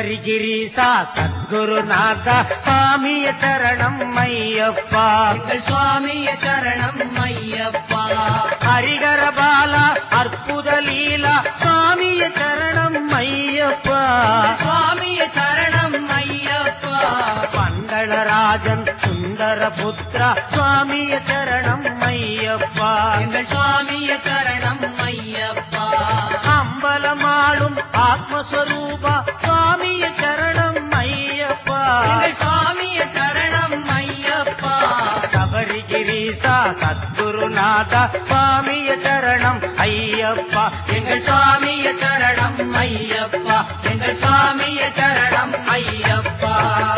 சபரிகிரீசா சத்குருநாதா சுவாமிய சரணம் ஐயப்பா எங்கள் சுவாமிய சரணம் ஐயப்பா ஹரிகர பாலா அற்புத லீலா சுவாமிய சரணம் ஐயப்பா சுவாமிய சரணம் ஐயப்பா பந்தளராஜன் சுந்தர புத்ரா சுவாமிய சரணம் ஐயப்பா எங்கள் சுவாமிய சரணம் ஐயப்பா அம்பலமாளும் ஆத்மஸ்வரூபா சுவாமிய சரணம் ஐயப்பா எங்கள் சுவாமிய சரணம் ஐயப்பா சபரிகிரீசா சத்குருநாதா சுவாமிய சரணம் ஐயப்பா எங்கள் சுவாமிய சரணம் ஐயப்பா எங்கள் சுவாமிய சரணம் ஐயப்பா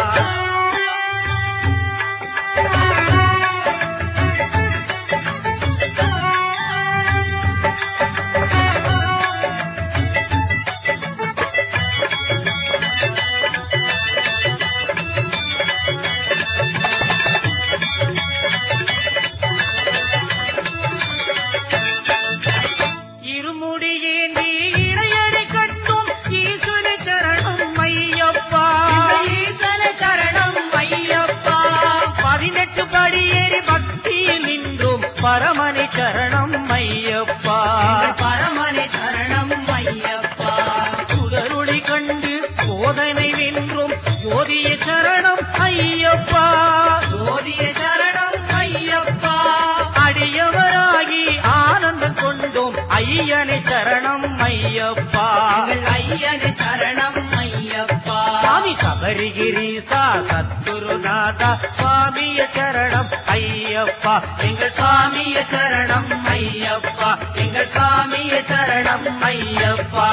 இருமுடியேந்தி இடையடை கட்டும் ஈஸ்வரி சரணம் ஐயப்பா எங்கள் ஈசன சரணம் ஐயப்பா பதினெட்டு படியேறி பக்தியில் நின்றும் பரமணி சரணம் ஐயப்பா எங்கள் பரமனே சரணம் ஐயப்பா சுடருளி கண்டு சோதனை வென்றும் ஜோதிய சரணம் ஐயப்பா ஜோதிய சரணம் ஐயப்பா அடியவராகி ஆனந்தம் கொண்டோம் ஐயனை சரணம் ஐயப்பா எங்கள் ஐயனே சரணம் ஐயப்பா சுவாமி சபரிகிரீசா சத்குருநாதா சுவாமிய சரணம் ஐயப்பா எங்கள் சுவாமிய சரணம் ஐயப்பா எங்கள் சுவாமிய சரணம் ஐயப்பா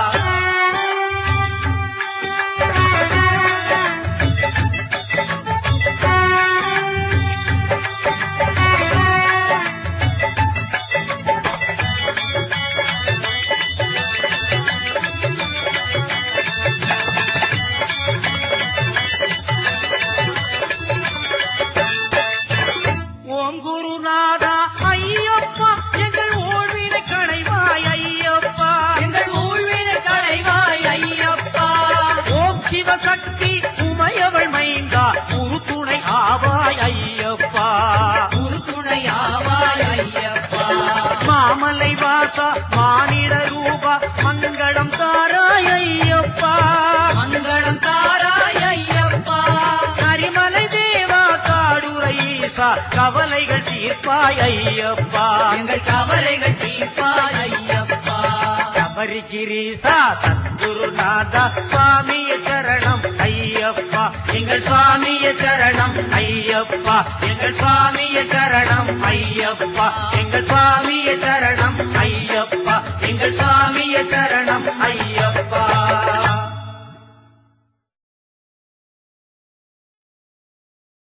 ஓம் குருநாதா ஐயப்பா எங்கள் ஓழ்வினை களைவாய் ஐயப்பா எங்கள் ஊழ்வின களைவாய் ஐயப்பா ஓம் சிவசக்தி உமையவள் மைந்தா குரு துணை ஆவாய் ஐயப்பா குரு துணையாவாய் ஐயப்பா மாமலை வாசா மானிட ரூபா மங்களம் தாராய் ஐயப்பா மங்களம் தாராய் ஐயப்பா கரிமலை தேவா காடுரை ஈசா கவலைகள் தீர்ப்பாய் ஐயப்பா எங்கள் கவலைகள் தீர்ப்பாய் ஐயப்பா சபரிகிரீசா சத்குருநாதா சுவாமிய சரணம் ஐயப்பா எங்கள் சுவாமிய சரணம் ஐயப்பா எங்கள் சுவாமிய சரணம் ஐயப்பா எங்கள் சுவாமிய சரணம்